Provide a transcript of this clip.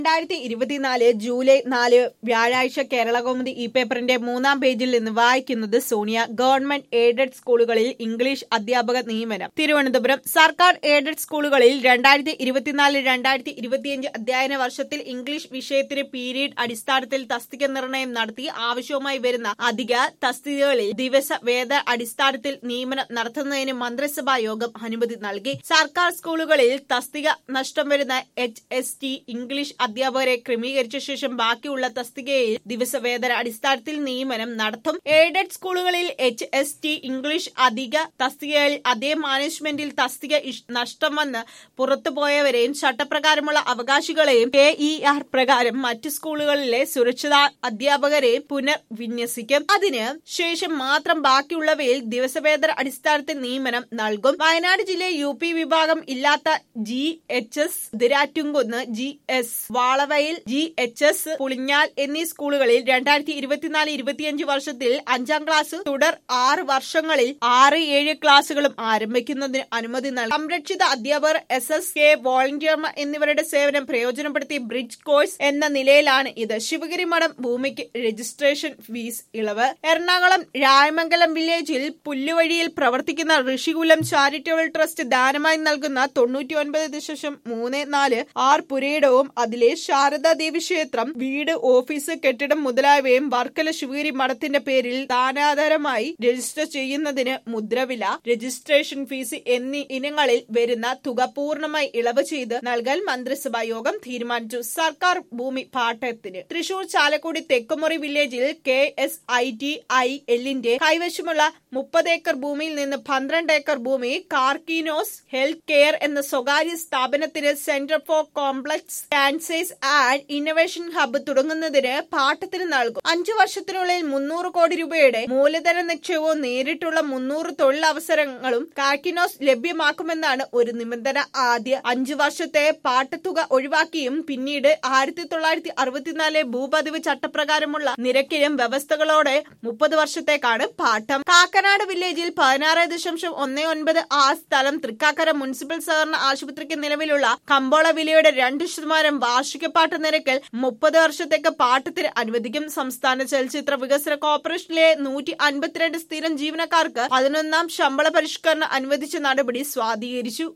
രണ്ടായിരത്തി ഇരുപത്തിനാല് ജൂലൈ നാല് വ്യാഴാഴ്ച കേരളകൗമുദി ഈ പേപ്പറിന്റെ മൂന്നാം പേജിൽ നിന്ന് വായിക്കുന്നത് സോണിയ ഗവൺമെന്റ് എയ്ഡഡ് സ്കൂളുകളിൽ ഇംഗ്ലീഷ് അധ്യാപക നിയമനം തിരുവനന്തപുരം സർക്കാർ എയ്ഡഡ് സ്കൂളുകളിൽ രണ്ടായിരത്തി ഇരുപത്തിനാല് രണ്ടായിരത്തി ഇരുപത്തിയഞ്ച് അധ്യയന വർഷത്തിൽ ഇംഗ്ലീഷ് വിഷയത്തിന് പീരീഡ് അടിസ്ഥാനത്തിൽ തസ്തിക നിർണയം നടത്തി ആവശ്യവുമായി വരുന്ന അധിക തസ്തികകളിൽ ദിവസ വേത അടിസ്ഥാനത്തിൽ നിയമനം നടത്തുന്നതിന് മന്ത്രിസഭാ യോഗം അനുമതി നൽകി സർക്കാർ സ്കൂളുകളിൽ തസ്തിക നഷ്ടം വരുന്ന എച്ച് എസ് ടി ഇംഗ്ലീഷ് അധ്യാപകരെ ക്രമീകരിച്ച ശേഷം ബാക്കിയുള്ള തസ്തികയിൽ ദിവസവേതന അടിസ്ഥാനത്തിൽ നിയമനം നടത്തും എയ്ഡഡ് സ്കൂളുകളിൽ എച്ച് എസ് ടി ഇംഗ്ലീഷ് അധിക തസ്തികയിൽ അതേ മാനേജ്മെന്റിൽ തസ്തിക ഇഷ്- നഷ്ടം വന്ന് പുറത്തുപോയവരെയും ചട്ടപ്രകാരമുള്ള അവകാശികളെയും കെ ഇ ആർ പ്രകാരം മറ്റു സ്കൂളുകളിലെ സുരക്ഷിത അധ്യാപകരെയും പുനർവിന്യസിക്കും അതിന് ശേഷം മാത്രം ബാക്കിയുള്ളവയിൽ ദിവസവേതന അടിസ്ഥാനത്തിൽ നിയമനം നൽകും വയനാട് ജില്ലയിൽ യു പി വിഭാഗം ഇല്ലാത്ത ജി എച്ച് എസ് ദിരാറ്റുംകുന്ന് ജി എസ് വാളവയിൽ ജി എച്ച് എസ് പുളിഞ്ഞാൽ എന്നീ സ്കൂളുകളിൽ രണ്ടായിരത്തി ഇരുപത്തിനാല് ഇരുപത്തിയഞ്ച് വർഷത്തിൽ അഞ്ചാം ക്ലാസ് തുടർ ആറ് വർഷങ്ങളിൽ ആറ് ഏഴ് ക്ലാസുകളും ആരംഭിക്കുന്നതിന് അനുമതി നൽകും സംരക്ഷിത അധ്യാപകർ എസ് എസ് കെ വോളണ്ടിയർമാർ എന്നിവരുടെ സേവനം പ്രയോജനപ്പെടുത്തി ബ്രിഡ്ജ് കോഴ്സ് എന്ന നിലയിലാണ് ഇത് ശിവഗിരി മഠം ഭൂമിക്ക് രജിസ്ട്രേഷൻ ഫീസ് ഇളവ് എറണാകുളം രായമംഗലം വില്ലേജിൽ പുല്ലുവഴിയിൽ പ്രവർത്തിക്കുന്ന ഋഷികുലം ചാരിറ്റബിൾ ട്രസ്റ്റ് ദാനമായി നൽകുന്ന തൊണ്ണൂറ്റി ഒൻപത് ദശാംശം മൂന്ന് നാല് ആർ പുരയിടവും അതിലെ ശാരദാ ദേവി ക്ഷേത്രം വീട് ഓഫീസ് കെട്ടിടം മുതലായവയും വർക്കല ശിവഗിരി മഠത്തിന്റെ പേരിൽ ദാനാധാരമായി രജിസ്റ്റർ ചെയ്യുന്നതിന് മുദ്രവില രജിസ്ട്രേഷൻ ഫീസ് എന്നീ ഇനങ്ങളിൽ വരുന്ന തുക പൂർണ്ണമായി ഇളവ് ചെയ്ത് നൽകാൻ മന്ത്രിസഭാ യോഗം തീരുമാനിച്ചു സർക്കാർ ഭൂമി പാട്ടത്തിന് തൃശൂർ ചാലക്കുടി തെക്കുമുറി വില്ലേജിൽ K S I T I എല്ലിന്റെ കൈവശമുള്ള മുപ്പത് ഏക്കർ ഭൂമിയിൽ നിന്ന് പന്ത്രണ്ട് ഏക്കർ ഭൂമി കാർക്കിനോസ് ഹെൽത്ത് കെയർ എന്ന സ്വകാര്യ സ്ഥാപനത്തിന് centre for complex cancers and innovation hub തുടങ്ങുന്നതിന് പാട്ടത്തിന് നൽകും അഞ്ചു വർഷത്തിനുള്ളിൽ മുന്നൂറ് കോടി രൂപയുടെ മൂലധന നിക്ഷേപവും നേരിട്ടുള്ള മുന്നൂറ് തൊഴിലവസരങ്ങളും കാർക്കിനോസ് ലഭ്യമാക്കുമെന്നാണ് ഒരു നിബന്ധന ആദ്യ അഞ്ചു വർഷത്തെ പാട്ടത്തുക ഒഴിവാക്കിയും പിന്നീട് ആയിരത്തി തൊള്ളായിരത്തി അറുപത്തിനാല് ഭൂപതിവ് ചട്ടപ്രകാരമുള്ള നിരക്കിലും വ്യവസ്ഥകളോടെ മുപ്പത് വർഷത്തേക്കാണ് പാട്ടം കാക്കനാട് വില്ലേജിൽ പതിനാറ് ദശാംശം ഒന്ന് ഒൻപത് ആ സ്ഥലം തൃക്കാക്കര മുനിസിപ്പൽ സഹകരണ ആശുപത്രിക്ക് നിലവിലുള്ള കമ്പോള വിലയുടെ രണ്ട് ശതമാനം വാർഷിക പാട്ട് നിരക്കിൽ മുപ്പത് വർഷത്തേക്ക് പാട്ടത്തിന് അനുവദിക്കും സംസ്ഥാന ചലച്ചിത്ര വികസന കോർപ്പറേഷനിലെ നൂറ്റി അൻപത്തിരണ്ട് സ്ഥിരം ജീവനക്കാർക്ക് പതിനൊന്നാം ശമ്പള പരിഷ്കരണം അനുവദിച്ച നടപടി സ്വാധീകരിച്ചു